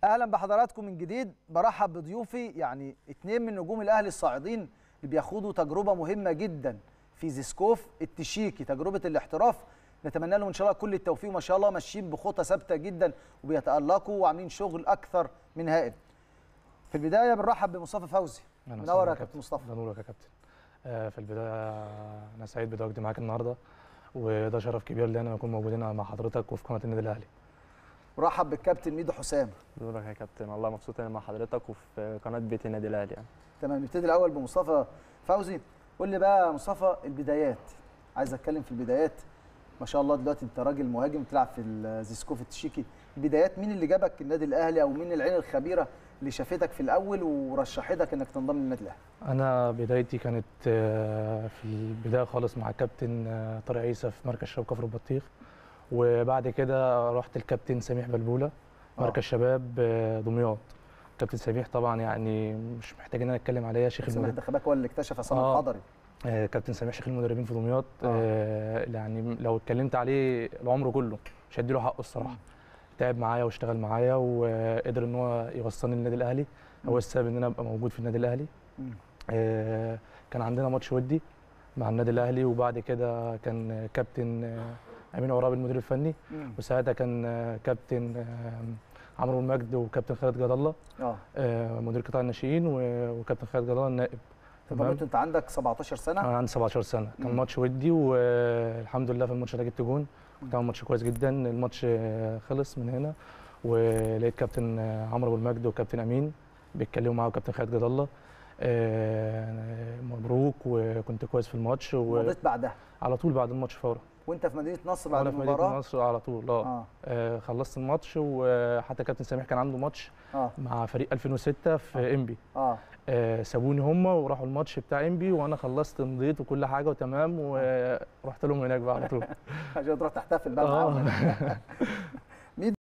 اهلا بحضراتكم من جديد برحب بضيوفي يعني اتنين من نجوم الاهلي الصاعدين اللي بياخدوا تجربه مهمه جدا في زيسكوف التشيكي تجربه الاحتراف نتمنى لهم ان شاء الله كل التوفيق وما شاء الله ماشيين بخطى ثابته جدا وبيتالقوا وعاملين شغل اكثر من هائل في البدايه بنرحب بمصطفى فوزي أهلا منور وسهلا يا كابتن مصطفى ده نورك يا كابتن آه، في البدايه انا سعيد بتواجدي معاك النهارده وده شرف كبير لي انا اكون موجودين مع حضرتك وفي قناه النادي الاهلي ورحب بالكابتن ميدو حسام نورك يا كابتن والله مبسوط اني مع حضرتك وفي قناه بيت النادي الاهلي يعني تمام نبتدي الاول بمصطفى فوزي قول لي بقى يا مصطفى البدايات عايز اتكلم في البدايات ما شاء الله دلوقتي انت راجل مهاجم بتلعب في الزيسكوف التشيكي البدايات مين اللي جابك النادي الاهلي او مين العين الخبيره اللي شافتك في الاول ورشحتك انك تنضم للنادي الاهلي انا بدايتي كانت آه، في البدايه خالص مع الكابتن آه، طارق عيسى في مركز شباب كفر البطيخ وبعد كده رحت الكابتن سميح بلبوله آه. مركز شباب آه، دمياط كابتن سميح طبعا يعني مش محتاج ان انا اتكلم عليه شيخ سمح المدرب ده خباك هو اللي اكتشف عصام آه. الحضري آه، كابتن سميح شيخ المدربين في دمياط آه. آه. يعني لو اتكلمت عليه العمر كله مش هديله حقه الصراحه تعب معايا واشتغل معايا وقدر ان هو يوصلني للنادي الاهلي مم. هو السبب ان انا ابقى موجود في النادي الاهلي مم. آه، كان عندنا ماتش ودي مع النادي الاهلي وبعد كده كان كابتن آه، امين عرابي المدير الفني مم. وساعتها كان آه، كابتن آه، عمرو المجد وكابتن خالد جد الله اه آه، مدير قطاع الناشئين و- وكابتن خالد جد الله النائب طب انت انت عندك 17 سنه انا عندي 17 سنه كان مم. ماتش ودي والحمد لله في الماتش ده جبت جون كنت عامل ماتش كويس جدا الماتش آه، خلص من هنا ولقيت كابتن آه، عمرو ابو المجد وكابتن امين بيتكلموا معاه وكابتن خالد جد الله آه، مبروك وكنت كويس في الماتش وعلى مضيت بعدها طول بعد الماتش فورا وانت في مدينه نصر بعد وانا في مدينه المباراه نصر على طول اه اه آه، خلصت الماتش وحتى كابتن سامح كان عنده ماتش اه مع فريق 2006 في انبي اه آه، سابوني هم وراحوا الماتش بتاع انبي وانا خلصت مضيت وكل حاجه وتمام ورحت لهم هناك بقى على طول عشان تروح تحتفل بقى آه. معاهم